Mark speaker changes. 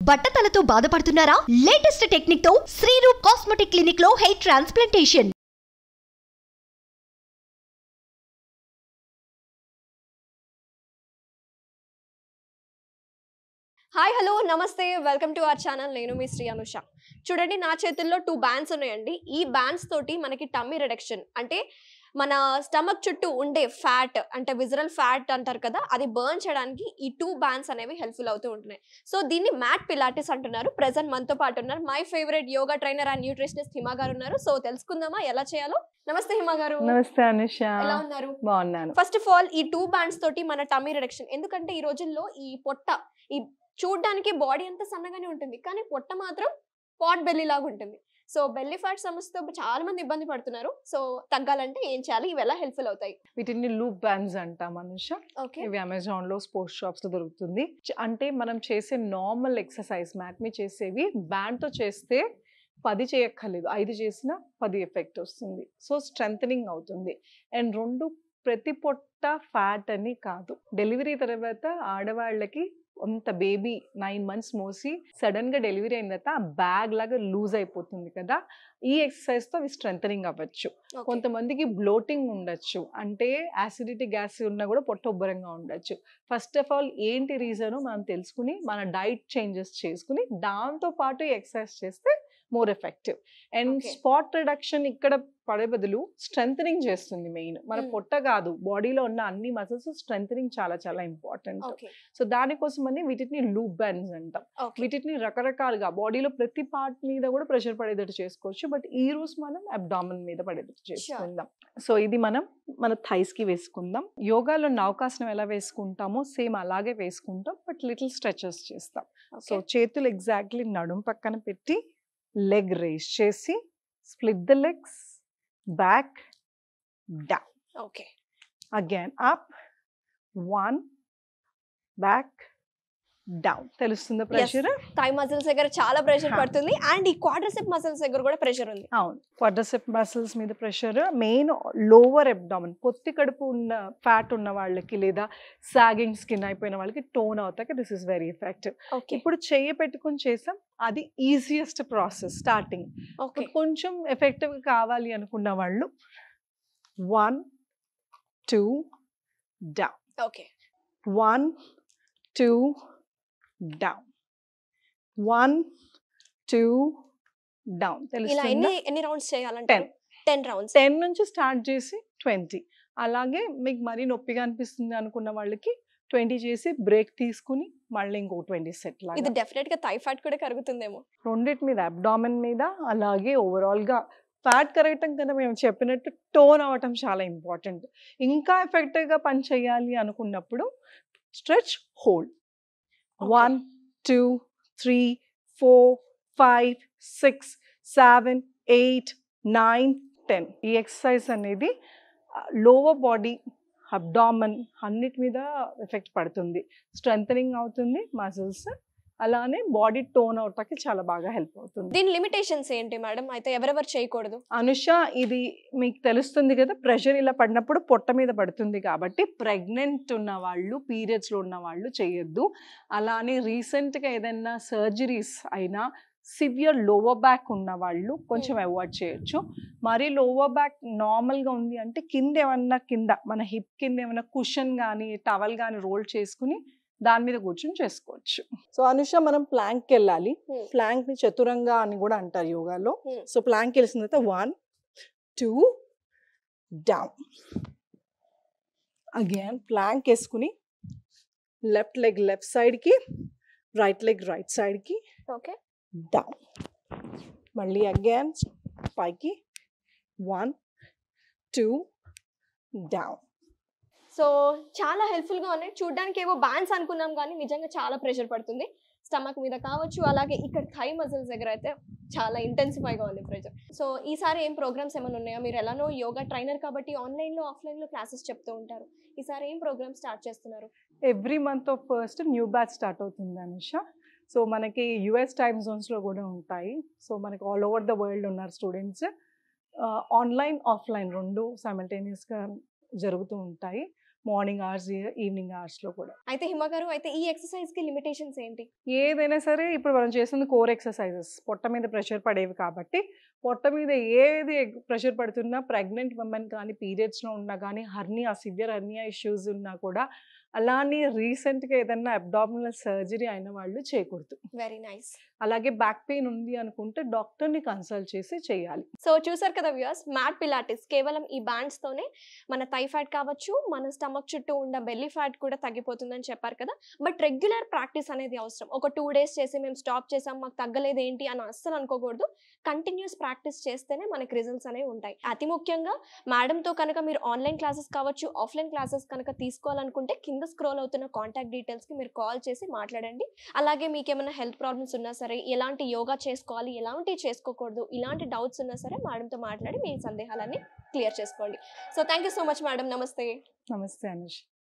Speaker 1: బట్టతలతో బాధపడుతున్నారా latest technique తో Sriroop cosmetic clinic లో హెయిర్ ట్రాన్స్ప్లాంటేషన్
Speaker 2: హాయ్ హలో నమస్తే వెల్కమ్ టు అవర్ ఛానల్ నేను మీ శ్రీ అనుష చూడండి నా చేతుల్లో టూ బ్యాండ్స్ ఉన్నాయండి ఈ బ్యాండ్స్ తోటి మనకి టమ్మీ రిడక్షన్ అంటే మన స్టమక్ చుట్టూ ఉండే ఫ్యాట్ అంటే విజరల్ ఫ్యాట్ అంటారు కదా అది బర్న్ చేయడానికి ఈ టూ బ్యాండ్స్ అనేవి హెల్ప్ఫుల్ అవుతూ ఉంటున్నాయి సో దీన్ని మ్యాట్ పిలాటిస్ అంటున్నారు ప్రెసెంట్ మనతో పాటు ఉన్నారు my favourite yoga trainer and nutritionist Hima garu ఉన్నారు సో తెలుసుకుందామా ఎలా చేయాలో నమస్తే హిమా గారు
Speaker 3: నమస్తే అనుష
Speaker 2: ఎలా ఉన్నారు
Speaker 3: బాగున్నాను
Speaker 2: ఫస్ట్ ఆఫ్ ఆల్ ఈ టూ బ్యాండ్స్ తోటి మన టమ్మీ రిడక్షన్ ఎందుకంటే ఈ రోజుల్లో ఈ పొట్ట ఈ చూడ్డానికి బాడీ అంతా సన్నగానే ఉంటుంది కానీ పొట్ట మాత్రం పాట్ బెల్లి లాగా ఉంటుంది సో బెల్లి ఫ్యాట్ సమస్యతో చాలా మంది ఇబ్బంది పడుతున్నారు సో తగ్గాలంటే ఏం చేయాలి ఇవి ఎలా హెల్ప్ఫుల్ అవుతాయి
Speaker 3: వీటిని లూప్ బ్యాండ్స్ అంటాం అనుష
Speaker 2: ఓకే
Speaker 3: ఇవి అమెజాన్ లో స్పోర్ట్స్ షాప్స్ లో దొరుకుతుంది చ- అంటే మనం చేసే నార్మల్ ఎక్సర్సైజ్ మ్యాట్ మీ చేసేవి బ్యాండ్ తో చేస్తే పది చేయక్కర్లేదు ఐదు చేసిన పది ఎఫెక్ట్ వస్తుంది సో స్ట్రెంగ్ అవుతుంది అండ్ రెండు ప్రతి పొట్ట ఫ్యాట్ అని కాదు డెలివరీ తర్వాత ఆడవాళ్ళకి అంత బేబీ నైన్ మంత్స్ మోసి సడన్ గా డెలివరీ అయిన తర్వాత ఆ బ్యాగ్ లాగా లూజ్ అయిపోతుంది కదా ఈ ఎక్సర్సైజ్ తో అవి స్ట్రెంగ్ అవ్వచ్చు కొంతమందికి బ్లోటింగ్ ఉండొచ్చు అంటే యాసిడిటీ గ్యాస్ ఉన్నా కూడా పొట్ట ఉబ్బరంగా ఉండొచ్చు ఫస్ట్ ఆఫ్ ఆల్ ఏంటి రీజన్ మనం తెలుసుకుని మన డైట్ చేంజెస్ చేసుకుని దాంతో పాటు ఎక్సర్సైజ్ చేస్తే more effective and
Speaker 2: Okay.
Speaker 3: Spot reduction ఇక్కడ పడే బదులు స్ట్రెంగ్ చేస్తుంది మెయిన్ మన
Speaker 2: Hmm.
Speaker 3: పొట్ట కాదు బాడీలో ఉన్న అన్ని మసిల్స్ స్ట్రెంగ్ చాలా చాలా ఇంపార్టెంట్
Speaker 2: ఓకే
Speaker 3: సో దానికోసమని వీటిని లూప్ బ్యాండ్స్ అంటాం
Speaker 2: ఓకే
Speaker 3: వీటిని రకరకాలుగా బాడీలో ప్రతి పార్ట్ మీద కూడా ప్రెషర్ పడేటట్టు చేసుకోవచ్చు బట్ ఈ రోజు మనం అబ్డామన్ మీద పడేటట్టు చేసుకుందాం సో ఇది మనం మన థైస్ కి వేసుకుందాం యోగాలో నౌకాసనం ఎలా వేసుకుంటామో సేమ్ అలాగే వేసుకుంటాం బట్ లిటిల్ స్ట్రెచెస్ చేస్తాం సో
Speaker 2: ఓకే
Speaker 3: చేతులు ఎగ్జాక్ట్లీ నడుం పక్కన పెట్టి లెగ్ రేస్ చేసి split the legs back down
Speaker 2: okay
Speaker 3: again up one back down తెలుస్తుందా ప్రెషర్
Speaker 2: థై మసిల్స్ దగ్గర చాలా ప్రెషర్
Speaker 3: Huh.
Speaker 2: పడుతుంది అండ్ ఈ క్వాడ్రసెప్ మసిల్స్ దగ్గర కూడా ప్రెషర్ ఉంది
Speaker 3: అవును క్వాడ్రసెప్ మసిల్స్ మీద ప్రెషర్ మెయిన్ లోవర్ ఎబ్డామన్ పొత్తి కడుపు ఉన్న ఫ్యాట్ ఉన్న వాళ్ళకి లేదా సాగింగ్ స్కిన్ అయిపోయిన వాళ్ళకి టోన్ అవుతాక this is very effective
Speaker 2: okay
Speaker 3: ఇప్పుడు చెయ్యి పెట్టుకుని చేసాం అది ఈజియెస్ట్ ప్రాసెస్ స్టార్టింగ్
Speaker 2: ఓకే
Speaker 3: కొంచెం ఎఫెక్టివ్ కావాలి అనుకున్న వాళ్ళు one two down
Speaker 2: okay
Speaker 3: one two down one two down
Speaker 2: ఇలా
Speaker 3: తెలుస్తుందా
Speaker 2: ఎన్ని ఎన్ని రౌండ్స్ చేయాలంటే
Speaker 3: టెన్
Speaker 2: టెన్ రౌండ్స్
Speaker 3: టెన్ నుంచి స్టార్ట్ చేసి ట్వంటీ అలాగే మీకు మరీ నొప్పిగా అనిపిస్తుంది అనుకున్న వాళ్ళకి ట్వంటీ చేసి బ్రేక్ తీసుకుని మళ్ళీ ఇంకో ట్వంటీ సెట్
Speaker 2: ఇది
Speaker 3: లాగా
Speaker 2: డెఫినెట్ గా థైఫాయిడ్ కూడా కరుగుతుందేమో
Speaker 3: రెండిటి మీద అబ్డామిన్ మీద అలాగే overall గా ఫ్యాట్ కరగటం కన్నా మేము చెప్పినట్టు టోన్ అవ్వటం చాలా ఇంపార్టెంట్ ఇంకా effective గా పని చేయాలి అనుకున్నప్పుడు stretch hold one two three four five six seven eight nine ten ఈ ఎక్సర్సైజ్ అనేది లోవర్ బాడీ అబ్డామన్ అన్నిటి మీద ఎఫెక్ట్ పడుతుంది స్ట్రెంగ్ అవుతుంది మజిల్స్ అలానే బాడీ టోన్ అవటానికి చాలా బాగా హెల్ప్ అవుతుంది
Speaker 2: దీని లిమిటేషన్స్ ఏంటి మేడం అయితే ఎవరెవరు చేయకూడదు
Speaker 3: అనుష ఇది మీకు తెలుస్తుంది కదా ప్రెషర్ ఇలా పడినప్పుడు పొట్ట మీద పడుతుంది కాబట్టి ప్రెగ్నెంట్ ఉన్న వాళ్ళు పీరియడ్స్లో ఉన్న వాళ్ళు చేయొద్దు అలానే రీసెంట్గా ఏదైనా సర్జరీస్ అయినా సివియర్ లోవర్ బ్యాక్ ఉన్న వాళ్ళు కొంచెం అవాయిడ్ చేయొచ్చు మరి లోవర్ బ్యాక్ నార్మల్గా ఉంది అంటే కింద ఏమన్నా కింద మన హిప్ కింద ఏమైనా కుషన్ కానీ టవల్ కానీ రోల్ చేసుకుని దాని మీద కూర్చొని చేసుకోవచ్చు సో అనుష మనం ప్లాంక్కి వెళ్ళాలి
Speaker 2: Hmm.
Speaker 3: ప్లాంక్ని చతురంగా అని కూడా అంటారు యోగాలో
Speaker 2: Hmm.
Speaker 3: సో ప్లాంక్ వెళ్ళిన తర్వాత one two down again plank వేసుకుని లెఫ్ట్ లెగ్ లెఫ్ట్ సైడ్కి రైట్ లెగ్ రైట్ సైడ్కి
Speaker 2: ఓకే
Speaker 3: డౌన్ మళ్ళీ అగైన్ పైకి వన్ టూ డౌన్
Speaker 2: సో చాలా హెల్ప్ఫుల్ గా ఉన్నాయి చూడడానికి ఏవో బ్యాన్స్ అనుకున్నాం కానీ నిజంగా చాలా ప్రెషర్ పడుతుంది స్టమక్ మీద కావచ్చు అలాగే ఇక్కడ థై మజిల్స్ దగ్గర అయితే చాలా ఇంటెన్సిఫై గా ఉంది ప్రెషర్ సో ఈసారి ఏం ప్రోగ్రామ్స్ ఏమైనా ఉన్నాయా మీరు ఎలానో యోగా ట్రైనర్ కాబట్టి ఆన్లైన్ లో ఆఫ్లైన్ లో క్లాసెస్ చెప్తూ ఉంటారు ఈసారి ఏం ప్రోగ్రామ్ స్టార్ట్ చేస్తున్నారు
Speaker 3: every month of first new batch start అవుతుంది అనుష సో మనకి యుఎస్ టైమ్ జోన్స్లో కూడా ఉంటాయి సో మనకి ఆల్ ఓవర్ ద వరల్డ్ ఉన్నారు స్టూడెంట్స్ ఆన్లైన్ ఆఫ్లైన్ రెండు సైమల్టేనియస్గా జరుగుతూ ఉంటాయి మార్నింగ్ అవర్స్ ఈవినింగ్ అవర్స్లో కూడా
Speaker 2: అయితే హిమ గారు అయితే ఈ ఎక్సర్సైజ్ కి లిమిటేషన్స్ ఏంటి
Speaker 3: ఏదైనా సరే ఇప్పుడు మనం చేస్తుంది కోర్ ఎక్సర్సైజెస్ పొట్ట మీద ప్రెషర్ పడేవి కాబట్టి పొట్ట మీద ఏది ప్రెషర్ పడుతున్నా ప్రెగ్నెంట్ ఉమెన్ కానీ పీరియడ్స్లో ఉన్నా కానీ హర్నియా సివియర్ హర్నియా ఇష్యూస్ ఉన్నా కూడా అలానే రీసెంట్గా ఏదన్నా అబ్డామినల్ సర్జరీ అయిన వాళ్ళు చేయకూడదు
Speaker 2: వెరీ నైస్
Speaker 3: అలాగే బ్యాక్ పెయిన్ ఉంది అనుకుంటే డాక్టర్ని కన్సల్ట్ చేసి చేయాలి
Speaker 2: సో చూసారు కదా వ్యూయర్స్ మ్యాట్ పిలాటిస్ కేవలం ఈ బ్యాండ్స్ తోనే మన థై ఫ్యాట్ కావచ్చు మన స్టమక్ చుట్టూ ఉన్న బెల్లీ ఫ్యాట్ కూడా తగ్గిపోతుందని చెప్పారు కదా బట్ రెగ్యులర్ ప్రాక్టీస్ అనేది అవసరం ఒక టూ డేస్ చేసి మేము స్టాప్ చేసాం మాకు తగ్గలేదు ఏంటి అని అస్సలు అనుకోకూడదు కంటిన్యూస్ ప్రాక్టీస్ చేస్తేనే మనకి రిజల్ట్స్ అనేవి ఉంటాయి అతి ముఖ్యంగా మేడంతో కనుక మీరు ఆన్లైన్ క్లాసెస్ కావచ్చు ఆఫ్లైన్ క్లాసెస్ కనుక తీసుకోవాలనుకుంటే కింద స్క్రోల్ అవుతున్న కాంటాక్ట్ డీటెయిల్స్కి మీరు కాల్ చేసి మాట్లాడండి అలాగే మీకు ఏమైనా హెల్త్ ప్రాబ్లమ్స్ ఉన్నా సరే ఎలాంటి యోగా చేసుకోవాలి ఎలాంటివి చేసుకోకూడదు ఇలాంటి డౌట్స్ ఉన్నా సరే మేడంతో మాట్లాడి మీ సందేహాలన్నీ క్లియర్ చేసుకోండి so thank you so much madam నమస్తే
Speaker 3: నమస్తే అనుష్